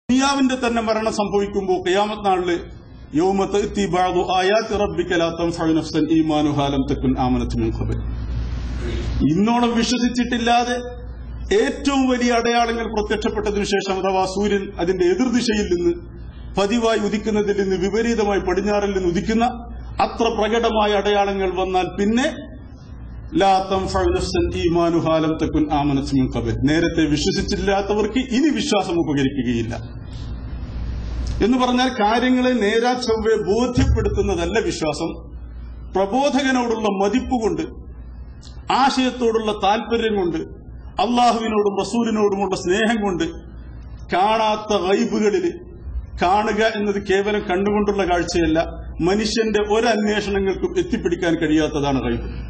ദുനിയാവിന്റെ തന്നെ മരണം സംഭവിക്കുമ്പോൾ ഖിയാമത്ത് നാളില് യൗമത്ത് എത്തി ബാദു ആയാത്ത് റബ്ബിക ലാ തൻഫഉ നഫ്സൻ ഈമാനുഹാ ലം തകുൻ ആമനത്ത് മിൻ ഖബൽ ഇന്നോളം വിശ്വസിച്ചിട്ടില്ലാതെ ഏറ്റവും വലിയ അടയാളങ്ങൾ പ്രത്യക്ഷപ്പെട്ടതിനു ശേഷം അഥവാ സൂര്യൻ അതിന്റെ എതിർദിശയിൽ നിന്ന് പതിവായി ഉദിക്കുന്നതിൽ നിന്ന് വിപരീതമായി പടിഞ്ഞാറിൽ നിന്ന് ഉദിക്കുന്ന അത്ര പ്രകടമായ അടയാളങ്ങൾ വന്നാൽ പിന്നെ ലാ തൻഫഉ നഫ്സൻ ഈമാനുഹാ ലം തകുൻ ആമനത്ത് മിൻ ഖബൽ നേരത്തെ വിശ്വസിച്ചില്ലാത്തവർക്ക് ഇനി വിശ്വാസം ഉപകരിക്കുകയില്ല എന്ന് പറഞ്ഞാൽ കാര്യങ്ങളെ നേരാ ചൊവ്വെ ബോധ്യപ്പെടുത്തുന്നതല്ല വിശ്വാസം പ്രബോധകനോടുള്ള മതിപ്പ് കൊണ്ട് ആശയത്തോടുള്ള താല്പര്യം കൊണ്ട് അള്ളാഹുവിനോടും റസൂലിനോടുമുള്ള സ്നേഹം കൊണ്ട് കാണാത്ത വൈബുകളിൽ കാണുക എന്നത് കേവലം കണ്ടുകൊണ്ടുള്ള കാഴ്ചയല്ല മനുഷ്യന്റെ ഒരന്വേഷണങ്ങൾക്കും എത്തിപ്പിടിക്കാൻ കഴിയാത്തതാണ് വൈബ്